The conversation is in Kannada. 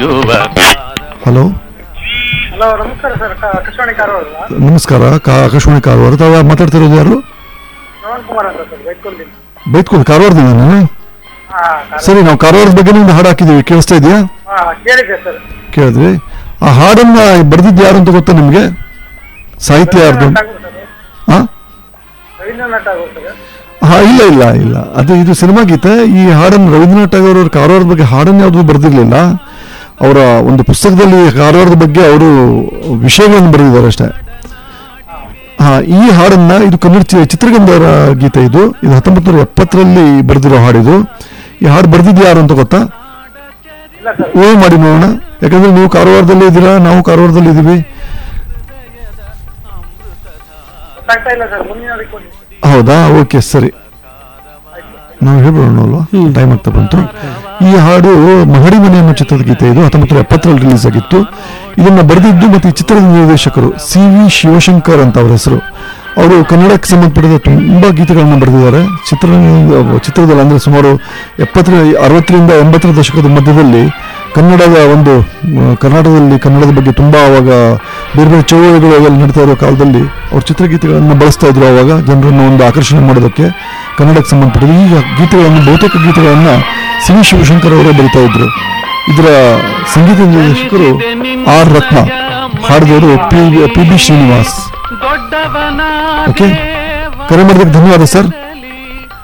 ಹಲೋ ಹಲೋ ನಮಸ್ಕಾರ ಸರ್ ಕ- ಆಕಾಶವಾಣಿ ಕಾರವಾರ ನಮಸ್ಕಾರ ಕಾ ಆಕಾಶವಾಣಿ ಕಾರವಾರ ತಾವು ಮಾತಾಡ್ತಿರೋದು ಯಾರು ಶ್ರವಣ್ ಕುಮಾರ್ ಅಂತ ಸರ್ ಬೈಟ್ಕೊಂಡಿನಿ ಬೈತ್ಕೊಂಡು ಕಾರವಾರದಿಂದ ನಾನು ಹಾ ಕಾರ್- ಸರಿ ನಾವು ಕಾರವಾರದ ಬಗ್ಗೆ ಒಂದು ಹಾಡು ಹಾಕಿದ್ದೀವಿ ಕೇಳಿಸ್ತಾ ಇದೆಯಾ ಹಾ ಕೇಳಿದ್ದೆ ಸರ್ ಕೇಳಿದ್ರಿ ಆ ಹಾಡನ್ನ ಬರೆದಿದ್ದು ಯಾರು ಅಂತ ಗೊತ್ತಾ ನಿಮಗೆ ಸಾಹಿತ್ಯ ಯಾರ್ದು ರವೀಂದ್ರನಾಥ್ ಠಾಗೂರ್ ಸರ್ ಹಾ ರವೀಂದ್ರನಾಥ್ ಠಾಗೂರ್ ಸರ್ ಹಾ ಇಲ್ಲ ಇಲ್ಲ ಇಲ್ಲ ಅದು ಇದು ಸಿನಿಮಾ ಗೀತೆ ಈ ಹಾಡನ್ನು ರವೀಂದ್ರನಾಥ್ ಠಾಗೂರ್ ಅವರು ಕಾರವಾರದ ಬಗ್ಗೆ ಹಾಡನ್ನು ಯಾವುದು ಬರೆದಿರಲಿಲ್ಲ ಅವರ ಒಂದು ಪುಸ್ತಕದಲ್ಲಿ ಕಾರವಾರದ ಬಗ್ಗೆ ಅವರು ವಿಷಯಗಳನ್ನು ಬರೆದಿದ್ದಾರೆ ಅಷ್ಟೇ ಹಾ ಈ ಹಾಡನ್ನ ಇದು ಕನ್ನಡ ಚಿ- ಚಿತ್ರಗಂಧರ ಗೀತೆ ಇದು ಇದು ಹತ್ತೊಂಬತ್ತು ನೂರ ಎಪ್ಪತ್ತರಲ್ಲಿ ಬರೆದಿರೋ ಹಾಡಿದು ಈ ಹಾಡು ಬರೆದಿದ್ದು ಯಾರು ಅಂತ ಗೊತ್ತಾ ಇಲ್ಲ ಸರ್ ಊಹೆ ಮಾಡಿ ನೋಡೋಣ ಯಾಕಂದ್ರೆ ನೀವು ಕಾರವಾರದಲ್ಲಿ ಇದ್ದೀರಾ ನಾವು ಕಾರವಾರದಲ್ಲಿ ಇದ್ದೀವಿ ಗೊತ್ತಾಗ್ತಾ ಇಲ್ಲ ಸರ್ ಮುಂದಿನ ರಿಕ್ವೆಸ್ಟ್ ಹೌದಾ ಓಕೆ ಸರಿ ನಾವು ಹೇಳ್ಬಿಡೋಣ ಅಲ್ವಾ ಟೈಮ್ ಆಗ್ತಾ ಬಂತು ಈ ಹಾಡು ಮಹಡಿ ಮನೆ ಅನ್ನೋ ಚಿತ್ರದ ಗೀತೆ ಇದು ಹತ್ತೊಂಬತ್ತು ನೂರ ಎಪ್ಪತ್ತರಲ್ಲಿ ರಿಲೀಸ್ ಆಗಿತ್ತು ಇದನ್ನ ಬರೆದಿದ್ದು ಮತ್ತು ಈ ಚಿತ್ರದ ನಿರ್ದೇಶಕರು ಸಿ ವಿ ಶಿವಶಂಕರ್ ಅಂತ ಅವರ ಹೆಸರು ಅವರು ಕನ್ನಡಕ್ಕೆ ಸಂಬಂಧಪಟ್ಟಿದ ತುಂಬಾ ಗೀತೆಗಳನ್ನು ಬರೆದಿದ್ದಾರೆ ಚಿತ್ರ ಚಿತ್ರದಲ್ಲಿ ಅಂದ್ರೆ ಸುಮಾರು ಎಪ್ಪತ್ತರ ಅರವತ್ತರಿಂದ ಎಂಬತ್ತರ ದಶಕದ ಮಧ್ಯದಲ್ಲಿ ಕನ್ನಡದ ಒಂದು ಆ, ಕರ್ನಾಟಕದಲ್ಲಿ ಕನ್ನಡದ ಬಗ್ಗೆ ತುಂಬಾ ಅವಾಗ ಬೇರೆ ಬೇರೆ ಚಳುವಳಿಗಳು ಅವೆಲ್ಲ ನಡೀತಾ ಇರೋ ಕಾಲದಲ್ಲಿ ಅವ್ರ ಚಿತ್ರಗೀತೆಗಳನ್ನು ಬಳಸ್ತಾ ಇದ್ರು ಅವಾಗ ಜನರನ್ನು ಒಂದು ಆಕರ್ಷಣೆ ಮಾಡೋದಕ್ಕೆ ಕನ್ನಡಕ್ಕೆ ಸಂಬಂಧಪಟ್ಟಿದ ಈಗ ಗೀತೆಗಳನ್ನು ಬಹುತೇಕ ಗೀತೆಗಳನ್ನು ಸಿ ವಿ ಶಿವಶಂಕರ್ ಅವರೇ ಬರಿತಾ ಇದ್ರು ಇದರ ಸಂಗೀತ ನಿರ್ದೇಶಕರು ಆರ್ ರತ್ನ ಹಾಡಿದವರು P P B Srinivas okay ಕರೆ ಮಾಡಿದ್ದಕ್ಕೆ ಧನ್ಯವಾದ ಸರ್